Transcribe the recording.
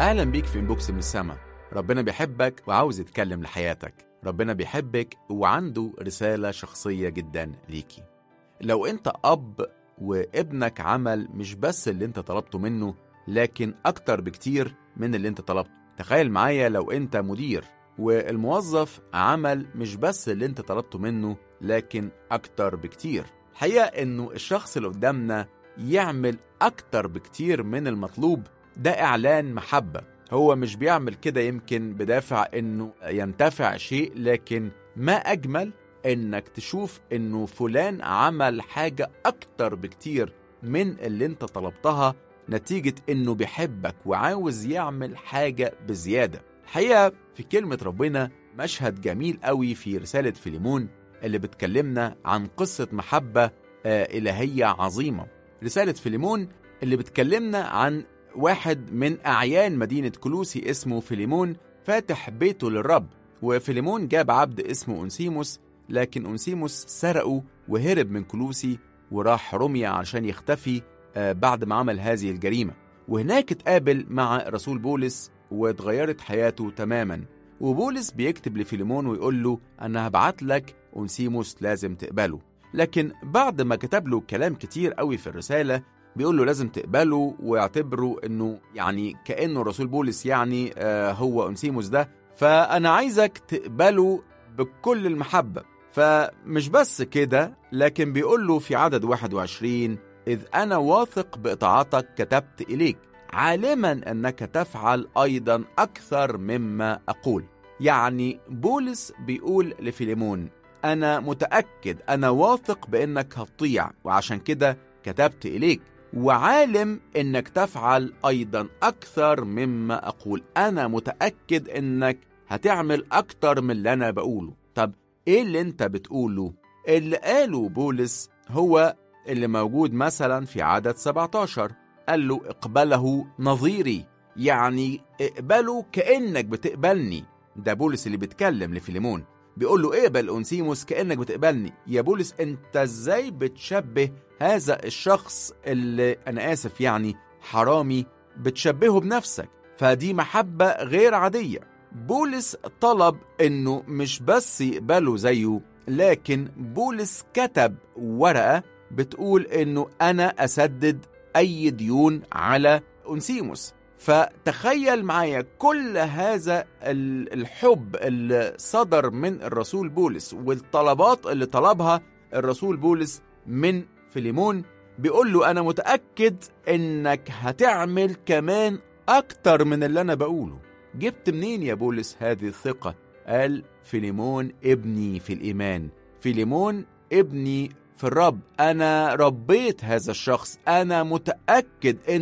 أهلا بيك في إنبوكس من السما ربنا بيحبك وعاوز يتكلم لحياتك ربنا بيحبك وعنده رسالة شخصية جدا ليكي لو أنت أب وابنك عمل مش بس اللي أنت طلبته منه لكن أكتر بكتير من اللي أنت طلبته تخيل معايا لو أنت مدير والموظف عمل مش بس اللي أنت طلبته منه لكن أكتر بكتير الحقيقة إنه الشخص اللي قدامنا يعمل أكتر بكتير من المطلوب ده إعلان محبة هو مش بيعمل كده يمكن بدافع إنه ينتفع شيء لكن ما أجمل إنك تشوف إنه فلان عمل حاجة أكتر بكتير من اللي أنت طلبتها نتيجة إنه بيحبك وعاوز يعمل حاجة بزيادة الحقيقة في كلمة ربنا مشهد جميل قوي في رسالة فيليمون اللي بتكلمنا عن قصة محبة آه إلهية عظيمة رسالة فيليمون اللي بتكلمنا عن واحد من أعيان مدينة كلوسي اسمه فيليمون فاتح بيته للرب وفيليمون جاب عبد اسمه أنسيموس لكن أنسيموس سرقه وهرب من كلوسي وراح روميا عشان يختفي آه بعد ما عمل هذه الجريمة وهناك اتقابل مع رسول بولس واتغيرت حياته تماما وبولس بيكتب لفيليمون ويقول له أنا هبعت لك أنسيموس لازم تقبله لكن بعد ما كتب له كلام كتير قوي في الرسالة بيقول له لازم تقبله ويعتبره انه يعني كانه رسول بولس يعني آه هو انسيموس ده فانا عايزك تقبله بكل المحبه فمش بس كده لكن بيقول له في عدد 21 اذ انا واثق باطاعتك كتبت اليك عالما انك تفعل ايضا اكثر مما اقول يعني بولس بيقول لفيليمون انا متاكد انا واثق بانك هتطيع وعشان كده كتبت اليك وعالم انك تفعل ايضا اكثر مما اقول انا متاكد انك هتعمل اكتر من اللي انا بقوله طب ايه اللي انت بتقوله اللي قاله بولس هو اللي موجود مثلا في عدد 17 قال له اقبله نظيري يعني اقبله كانك بتقبلني ده بولس اللي بيتكلم لفيليمون بيقول له اقبل انسيموس كانك بتقبلني يا بولس انت ازاي بتشبه هذا الشخص اللي انا اسف يعني حرامي بتشبهه بنفسك فدي محبه غير عاديه بولس طلب انه مش بس يقبله زيه لكن بولس كتب ورقه بتقول انه انا اسدد اي ديون على انسيموس فتخيل معايا كل هذا الحب اللي صدر من الرسول بولس والطلبات اللي طلبها الرسول بولس من فيليمون بيقول له أنا متأكد إنك هتعمل كمان أكتر من اللي أنا بقوله جبت منين يا بولس هذه الثقة؟ قال فيليمون ابني في الإيمان فيليمون ابني في الرب أنا ربيت هذا الشخص أنا متأكد إن